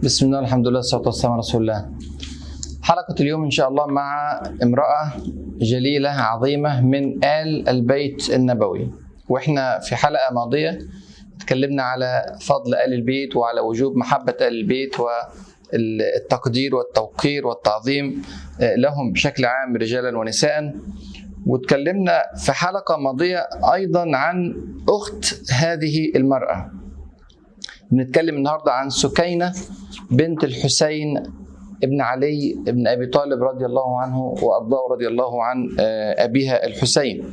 بسم الله الحمد لله والصلاة والسلام على رسول الله حلقة اليوم إن شاء الله مع امرأة جليلة عظيمة من آل البيت النبوي وإحنا في حلقة ماضية تكلمنا على فضل آل البيت وعلى وجوب محبة آل البيت والتقدير والتوقير والتعظيم لهم بشكل عام رجالا ونساء وتكلمنا في حلقة ماضية أيضا عن أخت هذه المرأة بنتكلم النهاردة عن سكينة بنت الحسين ابن علي ابن أبي طالب رضي الله عنه وأرضاه رضي الله عن أبيها الحسين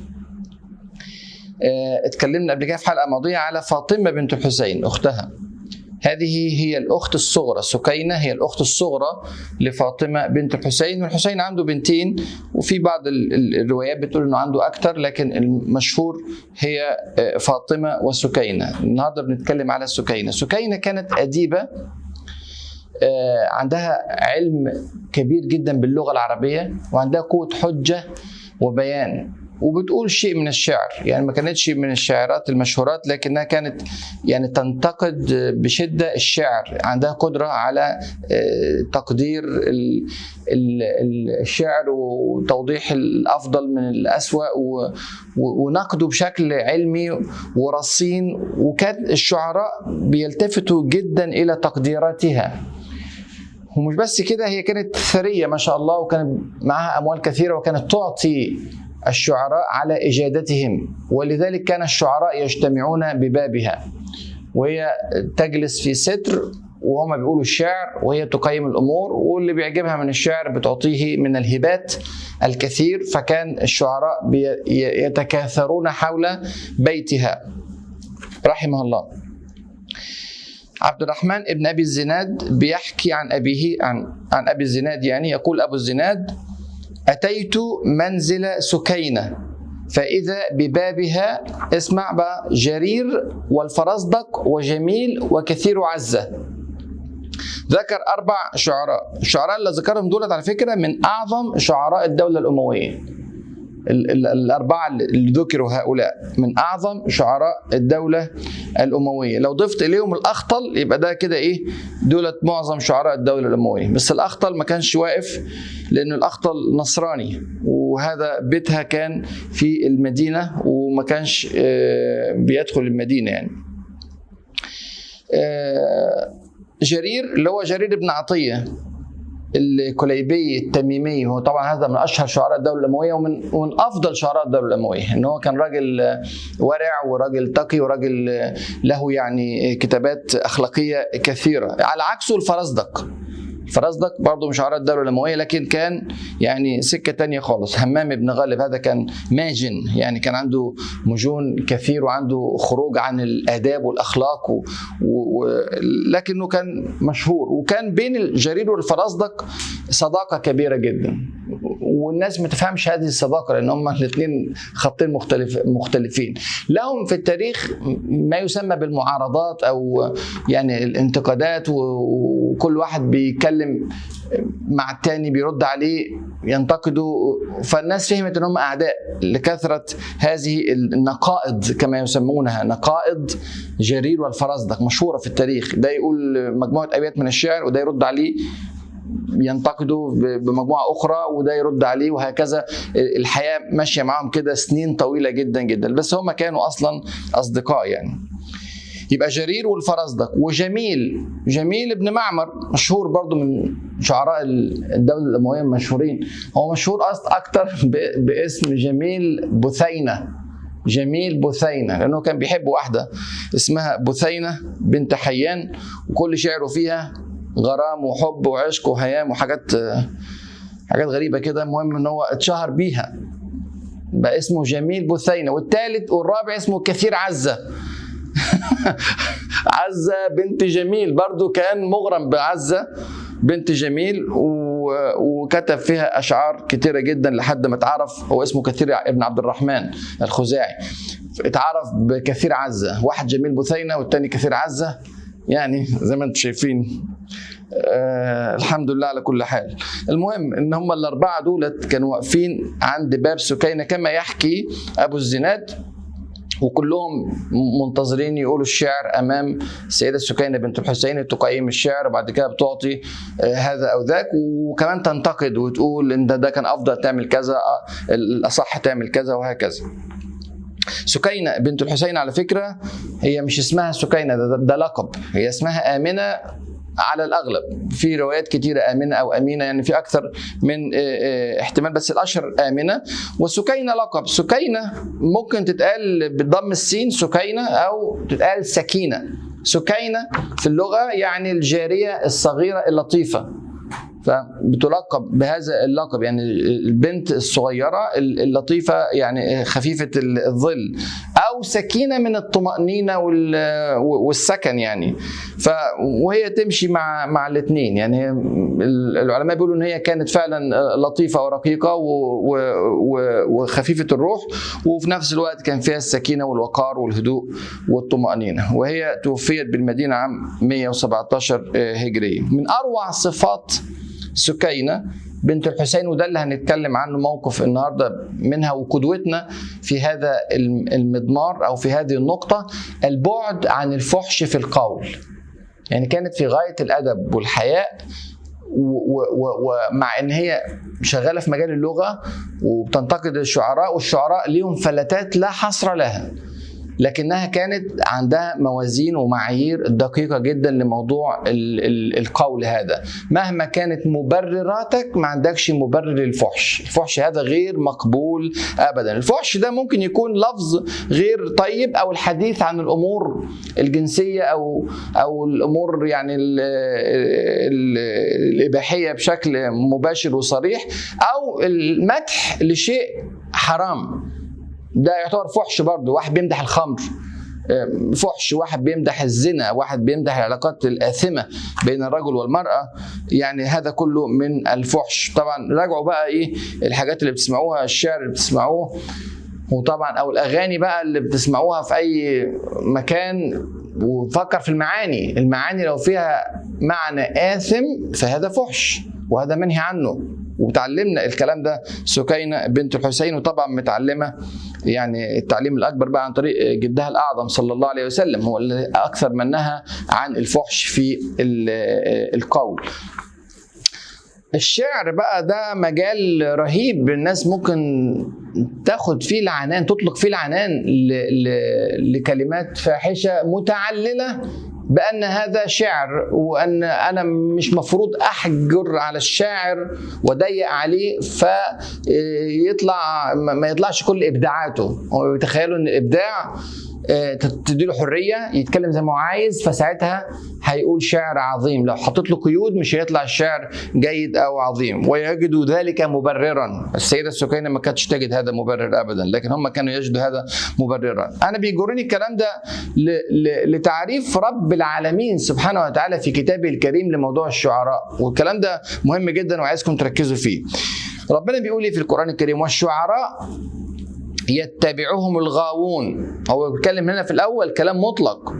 اتكلمنا قبل كده في حلقة ماضية على فاطمة بنت الحسين أختها هذه هي الأخت الصغرى سكينة هي الأخت الصغرى لفاطمة بنت الحسين والحسين عنده بنتين وفي بعض الروايات بتقول أنه عنده أكثر لكن المشهور هي فاطمة وسكينة النهاردة بنتكلم على سكينة سكينة كانت أديبة عندها علم كبير جدا باللغة العربية وعندها قوة حجة وبيان وبتقول شيء من الشعر يعني ما كانتش من الشاعرات المشهورات لكنها كانت يعني تنتقد بشده الشعر عندها قدره على تقدير الشعر وتوضيح الافضل من الاسوا ونقده بشكل علمي ورصين وكان الشعراء بيلتفتوا جدا الى تقديراتها ومش بس كده هي كانت ثريه ما شاء الله وكانت معها اموال كثيره وكانت تعطي الشعراء على اجادتهم ولذلك كان الشعراء يجتمعون ببابها وهي تجلس في ستر وهم بيقولوا الشعر وهي تقيم الامور واللي بيعجبها من الشعر بتعطيه من الهبات الكثير فكان الشعراء يتكاثرون حول بيتها رحمه الله عبد الرحمن ابن ابي الزناد بيحكي عن ابيه عن عن ابي الزناد يعني يقول ابو الزناد أتيت منزل سكينة فإذا ببابها اسمع بقى جرير والفرزدق وجميل وكثير عزة ذكر أربع شعراء الشعراء اللي ذكرهم دولت على فكرة من أعظم شعراء الدولة الأموية الأربعة اللي ذكروا هؤلاء من أعظم شعراء الدولة الأموية لو ضفت إليهم الأخطل يبقى ده كده إيه دولة معظم شعراء الدولة الأموية بس الأخطل ما كانش واقف لأن الأخطل نصراني وهذا بيتها كان في المدينة وما كانش بيدخل المدينة يعني جرير اللي هو جرير بن عطية الكليبي التميمي هو طبعا هذا من اشهر شعراء الدوله الامويه ومن ومن افضل شعراء الدوله الامويه ان هو كان راجل ورع وراجل تقي وراجل له يعني كتابات اخلاقيه كثيره على عكسه الفرزدق فرزدق برضه من شعراء الدوله الامويه لكن كان يعني سكه تانية خالص همام بن غالب هذا كان ماجن يعني كان عنده مجون كثير وعنده خروج عن الاداب والاخلاق و... و... لكنه كان مشهور وكان بين الجرير والفرزدق صداقه كبيره جدا والناس ما تفهمش هذه الصداقه لان هم الاثنين خطين مختلف مختلفين لهم في التاريخ ما يسمى بالمعارضات او يعني الانتقادات وكل واحد بيتكلم مع التاني بيرد عليه ينتقده فالناس فهمت ان هم اعداء لكثره هذه النقائض كما يسمونها نقائض جرير والفرزدق مشهوره في التاريخ ده يقول مجموعه ابيات من الشعر وده يرد عليه ينتقدوا بمجموعه اخرى وده يرد عليه وهكذا الحياه ماشيه معاهم كده سنين طويله جدا جدا بس هم كانوا اصلا اصدقاء يعني يبقى جرير والفرزدق وجميل جميل ابن معمر مشهور برضو من شعراء الدولة الأموية المشهورين هو مشهور أكتر باسم جميل بثينة جميل بثينة لأنه كان بيحب واحدة اسمها بثينة بنت حيان وكل شعره فيها غرام وحب وعشق وهيام وحاجات حاجات غريبة كده المهم ان هو اتشهر بيها بقى اسمه جميل بثينة والثالث والرابع اسمه كثير عزة عزة بنت جميل برضو كان مغرم بعزة بنت جميل وكتب فيها اشعار كتيره جدا لحد ما اتعرف هو اسمه كثير ابن عبد الرحمن الخزاعي اتعرف بكثير عزه واحد جميل بثينه والتاني كثير عزه يعني زي ما انتم شايفين آه الحمد لله على كل حال المهم ان هم الاربعه دولت كانوا واقفين عند باب سكينه كما يحكي ابو الزناد وكلهم منتظرين يقولوا الشعر امام السيده السكينه بنت الحسين تقيم الشعر وبعد كده بتعطي آه، هذا او ذاك وكمان تنتقد وتقول ان ده, ده كان افضل تعمل كذا آه، الاصح تعمل كذا وهكذا سكينة بنت الحسين على فكرة هي مش اسمها سكينة ده, ده لقب هي اسمها آمنة على الاغلب في روايات كتيره امنه او امينه يعني في اكثر من آه، آه، احتمال بس الاشهر امنه وسكينه لقب سكينه ممكن تتقال بضم السين سكينه او تتقال سكينه سكينه في اللغه يعني الجاريه الصغيره اللطيفه فبتلقب بهذا اللقب يعني البنت الصغيرة اللطيفة يعني خفيفة الظل أو سكينة من الطمأنينة والسكن يعني ف وهي تمشي مع مع الاثنين يعني العلماء بيقولوا ان هي كانت فعلا لطيفه ورقيقه وخفيفه الروح وفي نفس الوقت كان فيها السكينه والوقار والهدوء والطمانينه وهي توفيت بالمدينه عام 117 هجريه من اروع صفات سكينه بنت الحسين وده اللي هنتكلم عنه موقف النهارده منها وقدوتنا في هذا المضمار او في هذه النقطه البعد عن الفحش في القول. يعني كانت في غايه الادب والحياء ومع ان هي شغاله في مجال اللغه وبتنتقد الشعراء والشعراء ليهم فلتات لا حصر لها. لكنها كانت عندها موازين ومعايير دقيقه جدا لموضوع ال ال القول هذا مهما كانت مبرراتك ما عندكش مبرر للفحش الفحش هذا غير مقبول ابدا الفحش ده ممكن يكون لفظ غير طيب او الحديث عن الامور الجنسيه او او الامور يعني ال ال الاباحيه بشكل مباشر وصريح او المدح لشيء حرام ده يعتبر فحش برضه واحد بيمدح الخمر فحش واحد بيمدح الزنا واحد بيمدح العلاقات الآثمة بين الرجل والمرأة يعني هذا كله من الفحش طبعا راجعوا بقى ايه الحاجات اللي بتسمعوها الشعر اللي بتسمعوه وطبعا او الاغاني بقى اللي بتسمعوها في اي مكان وفكر في المعاني المعاني لو فيها معنى آثم فهذا فحش وهذا منهي عنه وتعلمنا الكلام ده سكينه بنت الحسين وطبعا متعلمه يعني التعليم الاكبر بقى عن طريق جدها الاعظم صلى الله عليه وسلم هو اللي اكثر منها عن الفحش في القول الشعر بقى ده مجال رهيب الناس ممكن تاخد فيه العنان تطلق فيه العنان لكلمات فاحشه متعلله بان هذا شعر وان انا مش مفروض احجر على الشاعر واضيق عليه فيطلع ما يطلعش كل ابداعاته هم بيتخيلوا ان الابداع آه، تديله حريه يتكلم زي ما هو عايز فساعتها هيقول شعر عظيم لو حطيت له قيود مش هيطلع الشعر جيد او عظيم ويجد ذلك مبررا السيده السكينه ما كانتش تجد هذا مبرر ابدا لكن هم كانوا يجدوا هذا مبررا انا بيجرني الكلام ده لتعريف رب العالمين سبحانه وتعالى في كتابه الكريم لموضوع الشعراء والكلام ده مهم جدا وعايزكم تركزوا فيه ربنا بيقول ايه في القران الكريم والشعراء يتبعهم الغاوون هو بيتكلم هنا في الأول كلام مطلق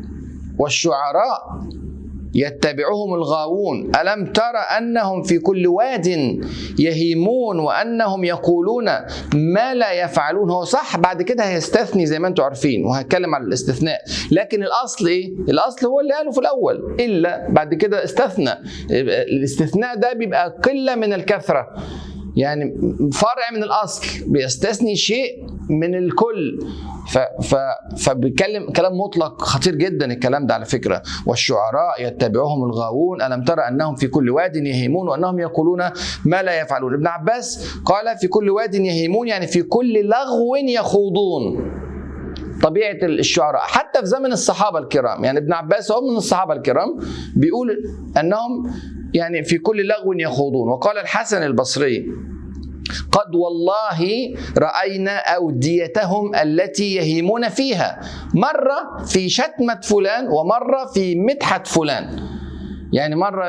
والشعراء يتبعهم الغاوون ألم تر أنهم في كل واد يهيمون وأنهم يقولون ما لا يفعلون هو صح بعد كده هيستثني زي ما أنتم عارفين وهتكلم على الاستثناء لكن الأصل إيه؟ الأصل هو اللي قاله في الأول إلا بعد كده استثنى الاستثناء ده بيبقى قلة من الكثرة يعني فرع من الاصل بيستثني شيء من الكل ف ف فبيتكلم كلام مطلق خطير جدا الكلام ده على فكره والشعراء يتبعهم الغاوون الم ترى انهم في كل واد يهيمون وانهم يقولون ما لا يفعلون ابن عباس قال في كل واد يهيمون يعني في كل لغو يخوضون طبيعه الشعراء حتى في زمن الصحابه الكرام يعني ابن عباس هو من الصحابه الكرام بيقول انهم يعني في كل لغو يخوضون وقال الحسن البصري قد والله راينا اوديتهم التي يهيمون فيها مره في شتمه فلان ومره في مدحه فلان يعني مره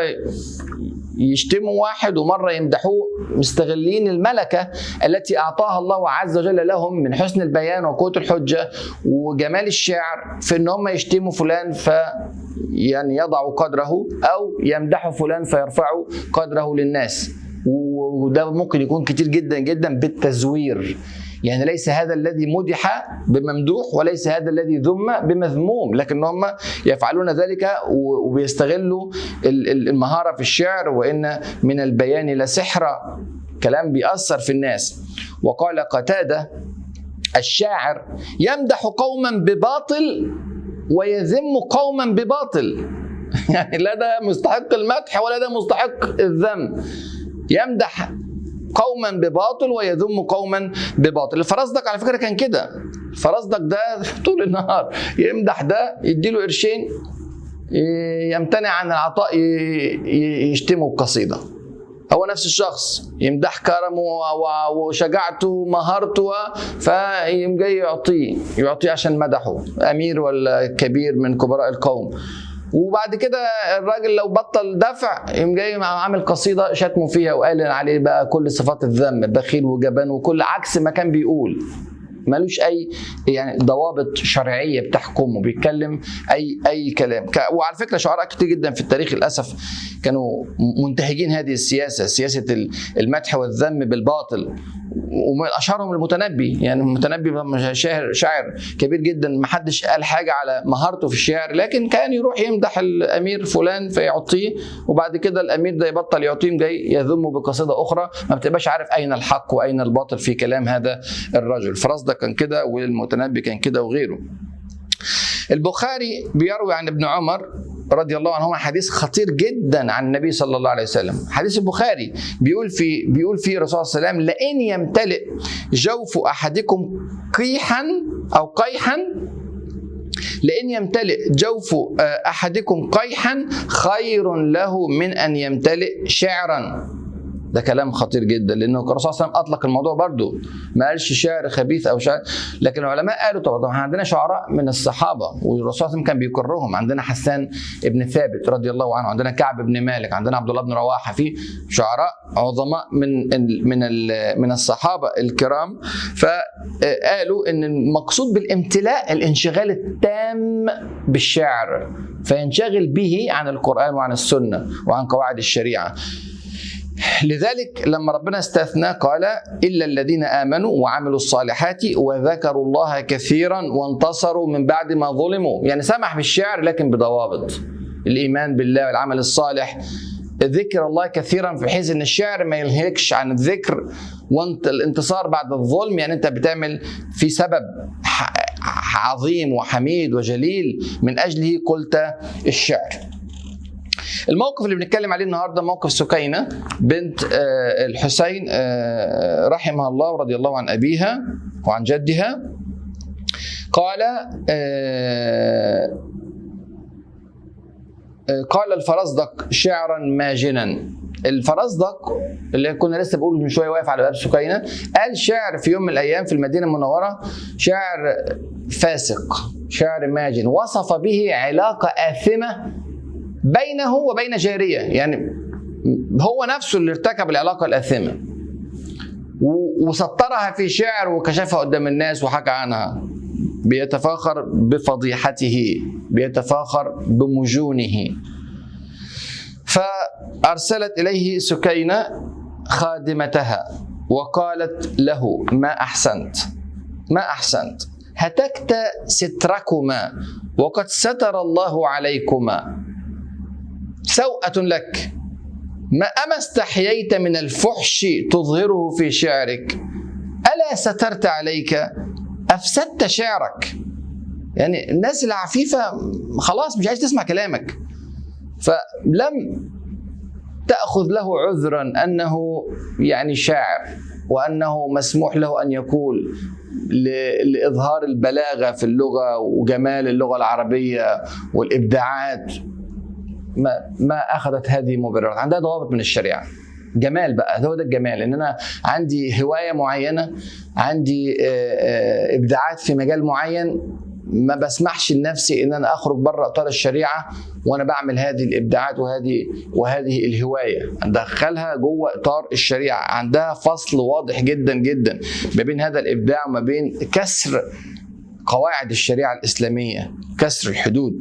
يشتموا واحد ومره يمدحوه مستغلين الملكه التي اعطاها الله عز وجل لهم من حسن البيان وقوه الحجه وجمال الشعر في ان هم يشتموا فلان ف يعني يضعوا قدره او يمدحوا فلان فيرفعوا قدره للناس وده ممكن يكون كتير جدا جدا بالتزوير يعني ليس هذا الذي مدح بممدوح وليس هذا الذي ذم بمذموم لكن هم يفعلون ذلك وبيستغلوا المهاره في الشعر وان من البيان لسحرا كلام بيأثر في الناس وقال قتاده الشاعر يمدح قوما بباطل ويذم قوما بباطل يعني لا ده مستحق المدح ولا ده مستحق الذم يمدح قوما بباطل ويذم قوما بباطل الفرزدق على فكره كان كده الفرزدق ده طول النهار يمدح ده يديله قرشين يمتنع عن العطاء يشتمه بقصيده هو نفس الشخص يمدح كرمه وشجاعته مهارته فيقوم جاي يعطيه يعطيه عشان مدحه امير ولا كبير من كبراء القوم وبعد كده الراجل لو بطل دفع يقوم جاي عامل قصيده شتمه فيها وقال عليه بقى كل صفات الذم بخيل وجبان وكل عكس ما كان بيقول ملوش اي يعني ضوابط شرعيه بتحكمه بيتكلم اي اي كلام وعلى فكره شعراء كتير جدا في التاريخ للاسف كانوا منتهجين هذه السياسه سياسه المدح والذم بالباطل ومن اشهرهم المتنبي يعني المتنبي شاعر شاعر كبير جدا ما حدش قال حاجه على مهارته في الشعر لكن كان يروح يمدح الامير فلان فيعطيه وبعد كده الامير ده يبطل يعطيه جاي يذمه بقصيده اخرى ما بتبقاش عارف اين الحق واين الباطل في كلام هذا الرجل فرصدق كان كده والمتنبي كان كده وغيره البخاري بيروي عن ابن عمر رضي الله عنهما حديث خطير جدا عن النبي صلى الله عليه وسلم حديث البخاري بيقول في بيقول فيه الرسول صلى الله عليه وسلم لئن يمتلئ جوف احدكم قيحا او قيحا لئن يمتلئ جوف احدكم قيحا خير له من ان يمتلئ شعرا ده كلام خطير جدا لانه الرسول صلى الله عليه وسلم اطلق الموضوع برضه ما قالش شعر خبيث او شعر لكن العلماء قالوا طبعا طبعا عندنا شعراء من الصحابه والرسول صلى الله عليه وسلم كان بيكررهم عندنا حسان ابن ثابت رضي الله عنه عندنا كعب بن مالك عندنا عبد الله بن رواحه في شعراء عظماء من من من الصحابه الكرام فقالوا ان المقصود بالامتلاء الانشغال التام بالشعر فينشغل به عن القران وعن السنه وعن قواعد الشريعه لذلك لما ربنا استثنى قال إلا الذين آمنوا وعملوا الصالحات وذكروا الله كثيرا وانتصروا من بعد ما ظلموا يعني سمح بالشعر لكن بضوابط الإيمان بالله والعمل الصالح ذكر الله كثيرا في حيث ان الشعر ما يلهكش عن الذكر وانت الانتصار بعد الظلم يعني انت بتعمل في سبب عظيم وحميد وجليل من اجله قلت الشعر الموقف اللي بنتكلم عليه النهارده موقف سكينه بنت الحسين رحمها الله ورضي الله عن ابيها وعن جدها قال قال الفرزدق شعرا ماجنا الفرزدق اللي كنا لسه بقول من شويه واقف على باب سكينه قال شعر في يوم من الايام في المدينه المنوره شعر فاسق شعر ماجن وصف به علاقه اثمه بينه وبين جاريه يعني هو نفسه اللي ارتكب العلاقه الاثمه وسطرها في شعر وكشفها قدام الناس وحكى عنها بيتفاخر بفضيحته بيتفاخر بمجونه فارسلت اليه سكينه خادمتها وقالت له ما احسنت ما احسنت هتكت ستركما وقد ستر الله عليكما سوءة لك ما أما استحييت من الفحش تظهره في شعرك ألا سترت عليك أفسدت شعرك يعني الناس العفيفة خلاص مش عايز تسمع كلامك فلم تأخذ له عذرا أنه يعني شاعر وأنه مسموح له أن يقول لإظهار البلاغة في اللغة وجمال اللغة العربية والإبداعات ما ما اخذت هذه مبررات عندها ضوابط من الشريعه جمال بقى هو ده الجمال ان انا عندي هوايه معينه عندي ابداعات في مجال معين ما بسمحش لنفسي ان انا اخرج بره اطار الشريعه وانا بعمل هذه الابداعات وهذه وهذه الهوايه ادخلها جوه اطار الشريعه عندها فصل واضح جدا جدا ما بين هذا الابداع وما بين كسر قواعد الشريعه الاسلاميه كسر الحدود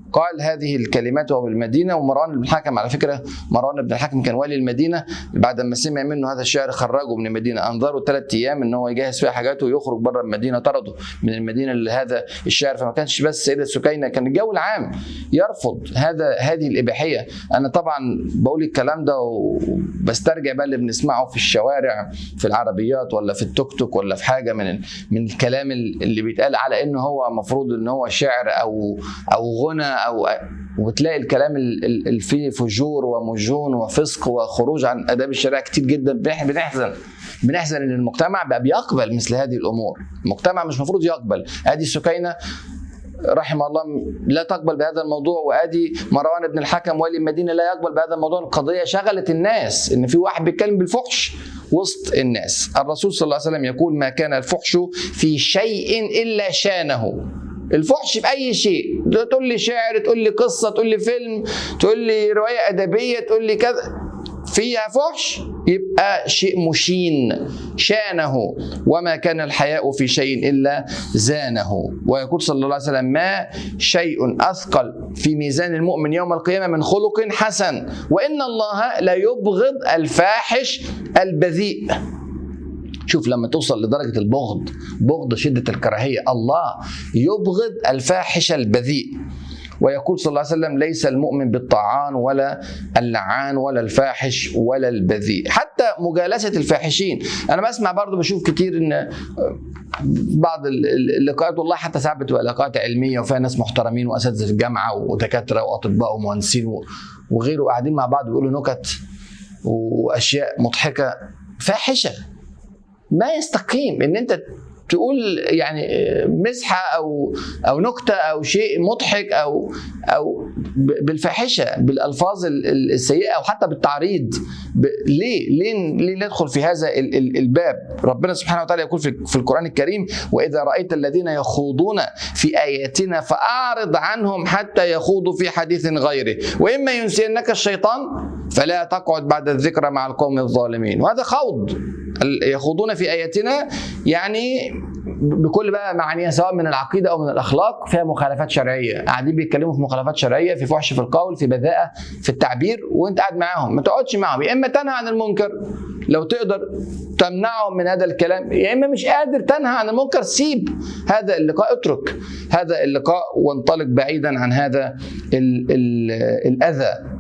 قال هذه الكلمات وهو بالمدينه ومروان بن الحكم على فكره مروان بن الحكم كان والي المدينه بعد ما سمع منه هذا الشعر خرجه من المدينه انظره ثلاث ايام ان هو يجهز فيها حاجاته ويخرج بره المدينه طرده من المدينه لهذا الشعر فما كانش بس السيده سكينه كان الجو العام يرفض هذا هذه الاباحيه انا طبعا بقول الكلام ده وبسترجع بقى اللي بنسمعه في الشوارع في العربيات ولا في التوك توك ولا في حاجه من من الكلام اللي بيتقال على انه هو المفروض ان هو شعر او او غنى او وبتلاقي الكلام اللي فيه فجور ومجون وفسق وخروج عن اداب الشريعه كتير جدا بنحزن بنحزن ان المجتمع بقى بيقبل مثل هذه الامور المجتمع مش المفروض يقبل ادي سكينه رحمه الله لا تقبل بهذا الموضوع وادي مروان بن الحكم والي المدينه لا يقبل بهذا الموضوع القضيه شغلت الناس ان في واحد بيتكلم بالفحش وسط الناس الرسول صلى الله عليه وسلم يقول ما كان الفحش في شيء الا شانه الفحش في اي شيء تقول لي شعر تقول لي قصه تقول لي فيلم تقول لي روايه ادبيه تقول لي كذا فيها فحش يبقى شيء مشين شانه وما كان الحياء في شيء الا زانه ويقول صلى الله عليه وسلم ما شيء اثقل في ميزان المؤمن يوم القيامه من خلق حسن وان الله لا يبغض الفاحش البذيء شوف لما توصل لدرجة البغض بغض شدة الكراهية الله يبغض الفاحش البذيء ويقول صلى الله عليه وسلم ليس المؤمن بالطعان ولا اللعان ولا الفاحش ولا البذيء حتى مجالسة الفاحشين أنا بسمع برضو بشوف كتير إن بعض اللقاءات والله حتى ساعات بتبقى لقاءات علمية وفيها ناس محترمين وأساتذة الجامعة ودكاترة وأطباء ومهندسين وغيره قاعدين مع بعض بيقولوا نكت وأشياء مضحكة فاحشة ما يستقيم ان انت تقول يعني مزحه او او نكته او شيء مضحك او او بالفاحشه بالالفاظ السيئه او حتى بالتعريض ليه ليه ليه ندخل في هذا الباب ربنا سبحانه وتعالى يقول في القران الكريم واذا رايت الذين يخوضون في اياتنا فاعرض عنهم حتى يخوضوا في حديث غيره واما ينسينك الشيطان فلا تقعد بعد الذكرى مع القوم الظالمين وهذا خوض يخوضون في اياتنا يعني بكل بقى معانيها سواء من العقيده او من الاخلاق فيها مخالفات شرعيه قاعدين بيتكلموا في مخالفات شرعيه في فحش في القول في بذاءه في التعبير وانت قاعد معاهم ما تقعدش معاهم يا اما تنهى عن المنكر لو تقدر تمنعهم من هذا الكلام يا اما مش قادر تنهى عن المنكر سيب هذا اللقاء اترك هذا اللقاء وانطلق بعيدا عن هذا ال ال الاذى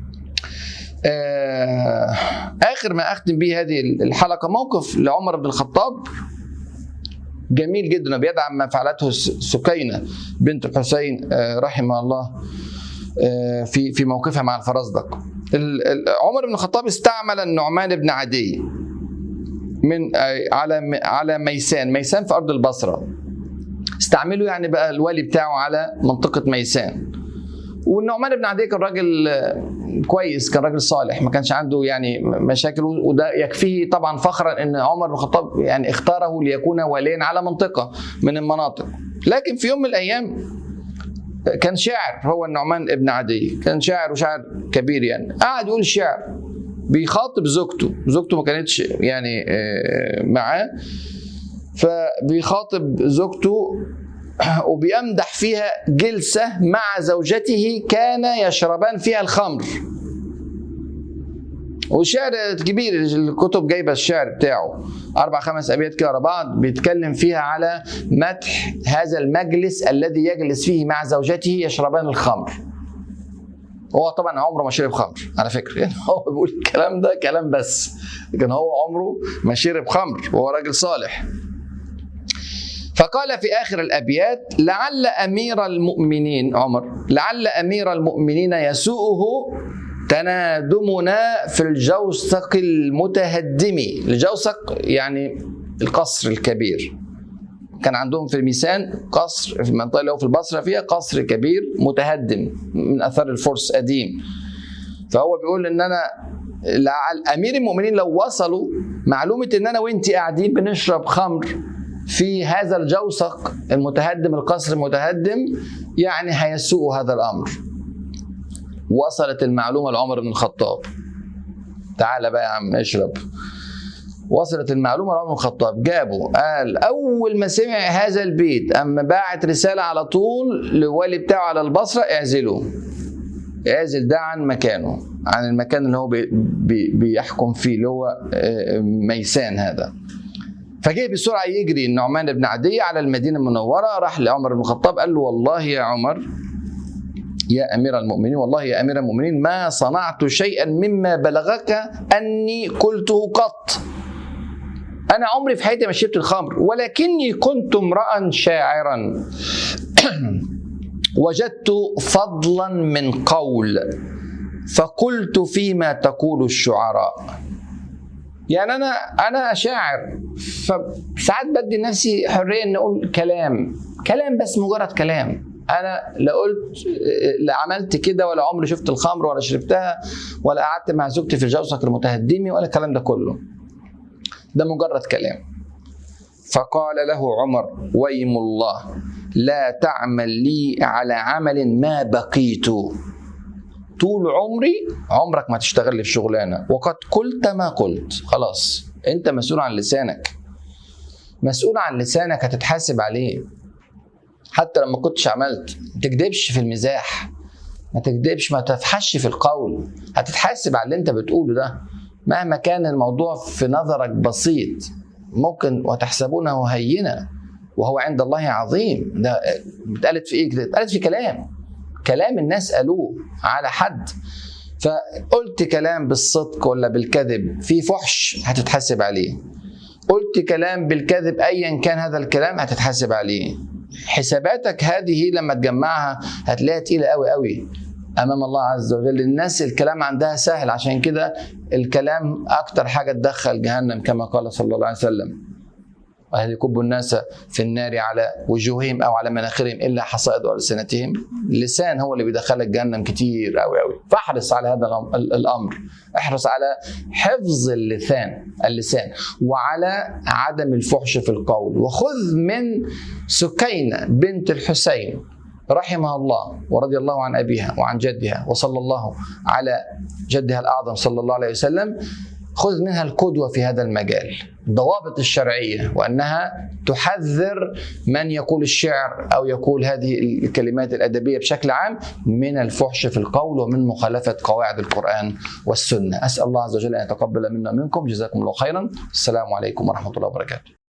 اخر ما اختم به هذه الحلقه موقف لعمر بن الخطاب جميل جدا بيدعم ما فعلته سكينه بنت الحسين رحمه الله في في موقفها مع الفرزدق عمر بن الخطاب استعمل النعمان بن عدي من على على ميسان ميسان في ارض البصره استعمله يعني بقى الوالي بتاعه على منطقه ميسان والنعمان بن عدي كان راجل كويس كان راجل صالح ما كانش عنده يعني مشاكل وده يكفيه طبعا فخرا ان عمر بن الخطاب يعني اختاره ليكون واليا على منطقه من المناطق لكن في يوم من الايام كان شاعر هو النعمان ابن عدي كان شاعر وشاعر كبير يعني قعد يقول شعر بيخاطب زوجته زوجته ما كانتش يعني معاه فبيخاطب زوجته وبيمدح فيها جلسة مع زوجته كان يشربان فيها الخمر وشعر كبير الكتب جايبه الشعر بتاعه اربع خمس ابيات كده ورا بعض بيتكلم فيها على مدح هذا المجلس الذي يجلس فيه مع زوجته يشربان الخمر هو طبعا عمره ما شرب خمر على فكره يعني هو بيقول الكلام ده كلام بس لكن هو عمره ما شرب خمر وهو راجل صالح فقال في اخر الابيات لعل امير المؤمنين عمر لعل امير المؤمنين يسوءه تنادمنا في الجوسق المتهدم الجوسق يعني القصر الكبير كان عندهم في الميسان قصر في المنطقه اللي هو في البصره فيها قصر كبير متهدم من اثار الفرس قديم فهو بيقول ان انا لعل امير المؤمنين لو وصلوا معلومه ان انا وانت قاعدين بنشرب خمر في هذا الجوسق المتهدم القصر المتهدم يعني هيسوء هذا الامر وصلت المعلومه لعمر بن الخطاب تعال بقى يا عم اشرب وصلت المعلومه لعمر بن الخطاب جابه قال اول ما سمع هذا البيت اما باعت رساله على طول للوالي بتاعه على البصره اعزله اعزل ده عن مكانه عن المكان اللي هو بي بي بيحكم فيه اللي هو آه، ميسان هذا فجه بسرعه يجري النعمان بن عدي على المدينه المنوره راح لعمر بن الخطاب قال له والله يا عمر يا امير المؤمنين والله يا امير المؤمنين ما صنعت شيئا مما بلغك اني قلته قط انا عمري في حياتي ما شربت الخمر ولكني كنت امرا شاعرا وجدت فضلا من قول فقلت فيما تقول الشعراء يعني انا انا شاعر فساعات بدي نفسي حريه ان اقول كلام كلام بس مجرد كلام انا لا قلت لا عملت كده ولا عمري شفت الخمر ولا شربتها ولا قعدت مع زوجتي في الجوزك المتهدمي ولا الكلام ده كله ده مجرد كلام فقال له عمر ويم الله لا تعمل لي على عمل ما بقيت طول عمري عمرك ما تشتغل لي في شغلانه وقد قلت ما قلت خلاص انت مسؤول عن لسانك مسؤول عن لسانك هتتحاسب عليه حتى لما كنتش عملت ما تكذبش في المزاح ما تكذبش ما تفحش في القول هتتحاسب على اللي انت بتقوله ده مهما كان الموضوع في نظرك بسيط ممكن وتحسبونه هينا وهو عند الله عظيم ده اتقالت في ايه كده اتقالت في كلام كلام الناس قالوه على حد فقلت كلام بالصدق ولا بالكذب في فحش هتتحاسب عليه قلت كلام بالكذب ايا كان هذا الكلام هتتحاسب عليه حساباتك هذه لما تجمعها هتلاقيها تقيله قوي قوي امام الله عز وجل الناس الكلام عندها سهل عشان كده الكلام اكتر حاجه تدخل جهنم كما قال صلى الله عليه وسلم وهل يكب الناس في النار على وجوههم او على مناخرهم الا حصائد السنتهم اللسان هو اللي بيدخلك جهنم كتير قوي قوي فاحرص على هذا الامر احرص على حفظ اللسان اللسان وعلى عدم الفحش في القول وخذ من سكينه بنت الحسين رحمها الله ورضي الله عن ابيها وعن جدها وصلى الله على جدها الاعظم صلى الله عليه وسلم خذ منها القدوه في هذا المجال الضوابط الشرعيه وانها تحذر من يقول الشعر او يقول هذه الكلمات الادبيه بشكل عام من الفحش في القول ومن مخالفه قواعد القران والسنه اسال الله عز وجل ان يتقبل منا ومنكم جزاكم الله خيرا السلام عليكم ورحمه الله وبركاته